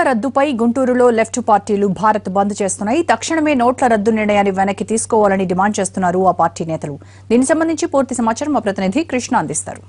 రద్దుపై గుంటూరులో లెఫ్ట్ పార్టీలు భారత్ బంద్ చేస్తున్నాయి తక్షణమే నోట్ల రద్దు నిర్ణయాన్ని వెనక్కి తీసుకోవాలని డిమాండ్ చేస్తున్నారు ఆ పార్టీ నేతలు దీనికి సంబంధించి పూర్తి సమాచారం మా ప్రతినిధి కృష్ణ అందిస్తారు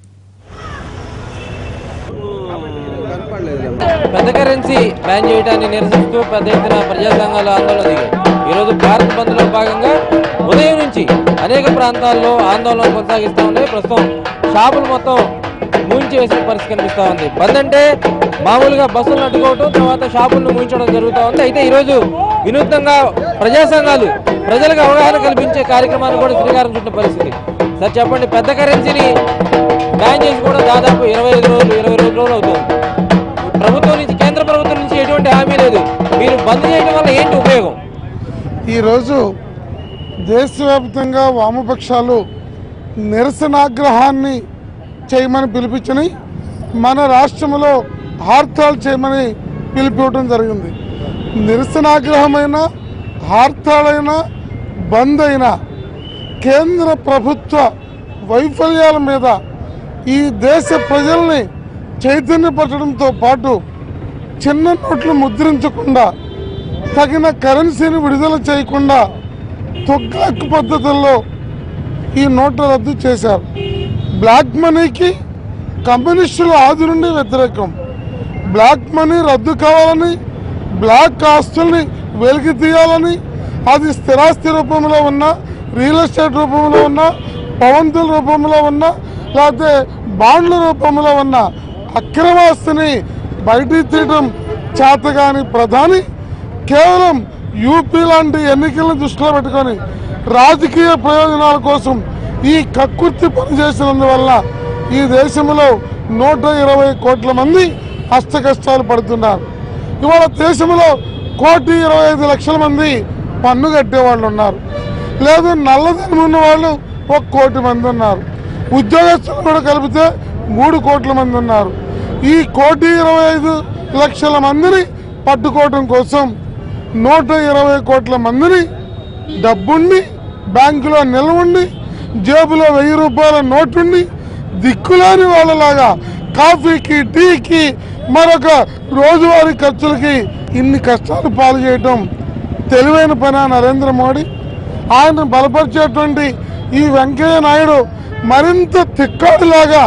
పెద్ద కరెన్సీ బ్యాన్ చేయడాన్ని నిరసిస్తూ పెద్ద ఎత్తున ప్రజా సంఘాలు ఆందోళన దిగాయి ఈరోజు భారత్ బంద్ లో భాగంగా ఉదయం నుంచి అనేక ప్రాంతాల్లో ఆందోళన కొనసాగిస్తూ ఉన్నాయి ప్రస్తుతం షాపులు మొత్తం మూయించి వేసిన పరిస్థితి కనిపిస్తూ ఉంది బంద్ అంటే మామూలుగా బస్సులను అడ్డుకోవటం తర్వాత షాపులను మూయించడం జరుగుతూ ఉంది అయితే ఈరోజు వినూత్నంగా ప్రజా సంఘాలు ప్రజలకు అవగాహన కల్పించే కార్యక్రమాన్ని కూడా శ్రీకారం చుట్టిన పరిస్థితి సార్ చెప్పండి పెద్ద కరెన్సీని బ్యాన్ చేసి కూడా దాదాపు ఇరవై ఐదు రోజులు ఇరవై రెండు రోజులు అవుతుంది ప్రభుత్వం నుంచి కేంద్ర ప్రభుత్వం నుంచి ఎటువంటి హామీ లేదు మీరు బంద్ చేయడం వల్ల ఏంటి ఉపయోగం ఈరోజు దేశవ్యాప్తంగా వామపక్షాలు నిరసనాగ్రహాన్ని చేయమని పిలిపించని మన రాష్ట్రంలో హార్తాలు చేయమని పిలిపివ్వడం జరిగింది నిరసనాగ్రహమైన హార్తాలైన బంద్ అయినా కేంద్ర ప్రభుత్వ వైఫల్యాల మీద ఈ దేశ ప్రజల్ని చైతన్యపరచడంతో పాటు చిన్న నోట్లు ముద్రించకుండా తగిన కరెన్సీని విడుదల చేయకుండా తొగ్లక్ పద్ధతుల్లో ఈ నోట్ల రద్దు చేశారు బ్లాక్ మనీకి కమ్యూనిస్టుల ఆది నుండి వ్యతిరేకం బ్లాక్ మనీ రద్దు కావాలని బ్లాక్ ఆస్తుల్ని వెలికి తీయాలని అది స్థిరాస్తి రూపంలో ఉన్న రియల్ ఎస్టేట్ రూపంలో ఉన్న భవంతుల రూపంలో ఉన్న లేకపోతే బాండ్ల రూపంలో ఉన్న అక్రమాస్తిని బయటికి తీయడం చేతగాని ప్రధాని కేవలం యూపీ లాంటి ఎన్నికలను దృష్టిలో పెట్టుకొని రాజకీయ ప్రయోజనాల కోసం ఈ కక్కుర్తి పనిచేసినందువల్ల ఈ దేశంలో నూట ఇరవై కోట్ల మంది అష్ట కష్టాలు పడుతున్నారు ఇవాళ దేశంలో కోటి ఇరవై ఐదు లక్షల మంది పన్ను కట్టే వాళ్ళు ఉన్నారు లేదు నల్లధనం ఉన్న వాళ్ళు ఒక కోటి మంది ఉన్నారు ఉద్యోగస్తులు కూడా కలిపితే మూడు కోట్ల మంది ఉన్నారు ఈ కోటి ఇరవై ఐదు లక్షల మందిని పట్టుకోవడం కోసం నూట ఇరవై కోట్ల మందిని డబ్బుండి బ్యాంకులో నిల్వుండి జేబులో వెయ్యి రూపాయల నోటుండి దిక్కులేని వాళ్ళలాగా కాఫీకి టీకి మరొక రోజువారీ ఖర్చులకి ఇన్ని కష్టాలు పాలు చేయటం తెలివైన పని నరేంద్ర మోడీ ఆయన బలపరిచేటువంటి ఈ వెంకయ్య నాయుడు మరింత తిక్కాడులాగా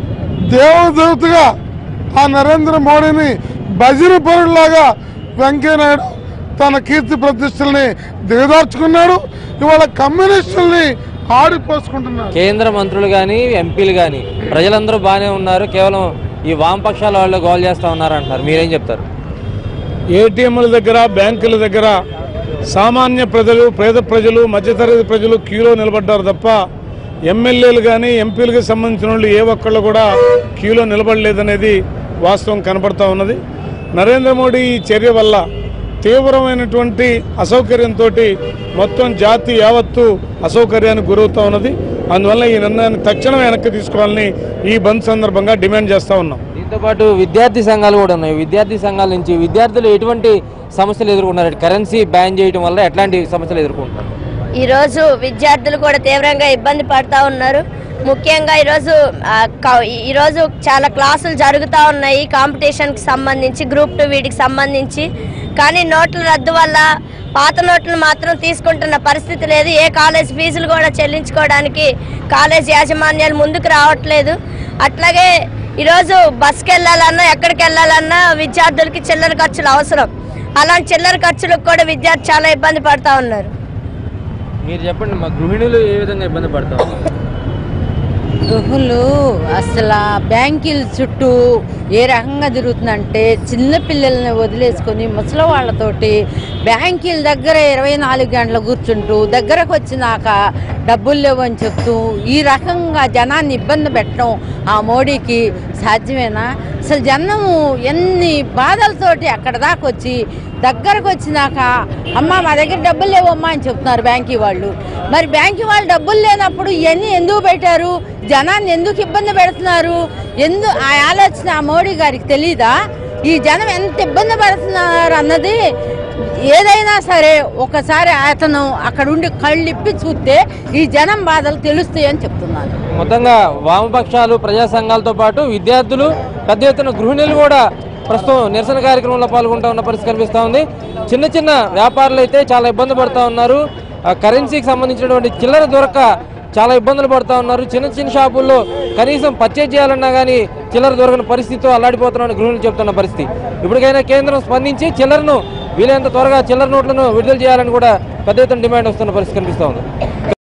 దేవదేవతగా ఆ నరేంద్ర మోడీని భజన పరులాగా వెంకయ్య నాయుడు తన కీర్తి ప్రతిష్టల్ని దిగదార్చుకున్నాడు ఇవాళ కమ్యూనిస్టుల్ని ఆడిపోసుకుంటున్నాడు కేంద్ర మంత్రులు కానీ ఎంపీలు కానీ ప్రజలందరూ బాగానే ఉన్నారు కేవలం ఈ వామపక్షాల వాళ్ళు గోల్ చేస్తా ఉన్నారు అంటున్నారు మీరేం చెప్తారు ఏటీఎంల దగ్గర బ్యాంకుల దగ్గర సామాన్య ప్రజలు పేద ప్రజలు మధ్యతరగతి ప్రజలు క్యూలో నిలబడ్డారు తప్ప ఎమ్మెల్యేలు కానీ ఎంపీలకు సంబంధించిన వాళ్ళు ఏ ఒక్కళ్ళు కూడా క్యూలో నిలబడలేదనేది వాస్తవం కనపడతా ఉన్నది నరేంద్ర మోడీ ఈ చర్య వల్ల తీవ్రమైనటువంటి అసౌకర్యంతో మొత్తం జాతి యావత్తు అసౌకర్యానికి గురవుతా ఉన్నది అందువల్ల ఈ నిర్ణయాన్ని తక్షణం వెనక్కి తీసుకోవాలని ఈ బంద్ సందర్భంగా డిమాండ్ చేస్తా ఉన్నాం దీంతో పాటు విద్యార్థి సంఘాలు కూడా ఉన్నాయి విద్యార్థి సంఘాల నుంచి విద్యార్థులు ఎటువంటి సమస్యలు ఎదుర్కొన్నారు కరెన్సీ బ్యాన్ చేయడం వల్ల ఎట్లాంటి సమస్యలు ఎదుర్కొంటున్నారు ఈరోజు విద్యార్థులు కూడా తీవ్రంగా ఇబ్బంది పడతా ఉన్నారు ముఖ్యంగా ఈరోజు ఆ, క- ఈరోజు చాలా క్లాసులు జరుగుతూ ఉన్నాయి కాంపిటీషన్కి సంబంధించి గ్రూప్ టూ వీటికి సంబంధించి కానీ నోట్ల రద్దు వల్ల పాత నోట్లు మాత్రం తీసుకుంటున్న పరిస్థితి లేదు ఏ కాలేజ్ ఫీజులు కూడా చెల్లించుకోవడానికి కాలేజ్ యాజమాన్యాలు ముందుకు రావట్లేదు అట్లాగే ఈరోజు బస్కి వెళ్ళాలన్నా ఎక్కడికి వెళ్ళాలన్నా విద్యార్థులకి చిల్లర ఖర్చులు అవసరం అలాంటి చిల్లర ఖర్చులకు కూడా విద్యార్థి చాలా ఇబ్బంది పడతా ఉన్నారు మీరు చెప్పండి మా గృహిణులు ఏ విధంగా ఇబ్బంది పడతారు గృహులు అసలు బ్యాంకుల చుట్టూ ఏ రకంగా తిరుగుతుందంటే చిన్న పిల్లల్ని వదిలేసుకొని ముసలి వాళ్ళతోటి బ్యాంకుల దగ్గర ఇరవై నాలుగు గంటలు కూర్చుంటూ దగ్గరకు వచ్చినాక డబ్బులు లేవని చెప్తూ ఈ రకంగా జనాన్ని ఇబ్బంది పెట్టడం ఆ మోడీకి సాధ్యమేనా అసలు జనము ఎన్ని బాధలతోటి అక్కడ దాకా వచ్చి దగ్గరకు వచ్చినాక అమ్మ మా దగ్గర డబ్బులు లేవమ్మా అని చెప్తున్నారు బ్యాంకీ వాళ్ళు మరి బ్యాంకీ వాళ్ళు డబ్బులు లేనప్పుడు ఇవన్నీ ఎందుకు పెట్టారు జనాన్ని ఎందుకు ఇబ్బంది పెడుతున్నారు ఎందు ఆ ఆలోచన ఆ మోడీ గారికి తెలీదా ఈ జనం ఎంత ఇబ్బంది పడుతున్నారు అన్నది ఏదైనా సరే ఒకసారి అతను అక్కడ ఉండి కళ్ళు ఇప్పి చూస్తే ఈ జనం బాధలు తెలుస్తాయి అని చెప్తున్నాను మొత్తంగా వామపక్షాలు ప్రజా సంఘాలతో పాటు విద్యార్థులు పెద్ద ఎత్తున గృహిణులు కూడా ప్రస్తుతం నిరసన కార్యక్రమంలో పాల్గొంటూ ఉన్న పరిస్థితి కనిపిస్తూ ఉంది చిన్న చిన్న వ్యాపారులు అయితే చాలా ఇబ్బంది పడుతూ ఉన్నారు ఆ కరెన్సీకి సంబంధించినటువంటి చిల్లర దొరక్క చాలా ఇబ్బందులు పడుతూ ఉన్నారు చిన్న చిన్న షాపుల్లో కనీసం పర్చేజ్ చేయాలన్నా కానీ చిల్లర దొరకని పరిస్థితితో అల్లాడిపోతున్నారని గృహిణులు చెప్తున్న పరిస్థితి ఇప్పటికైనా కేంద్రం స్పందించి చిల్లరను వీలైనంత త్వరగా చిల్లర నోట్లను విడుదల చేయాలని కూడా పెద్ద ఎత్తున డిమాండ్ వస్తున్న పరిస్థితి కనిపిస్తూ ఉంది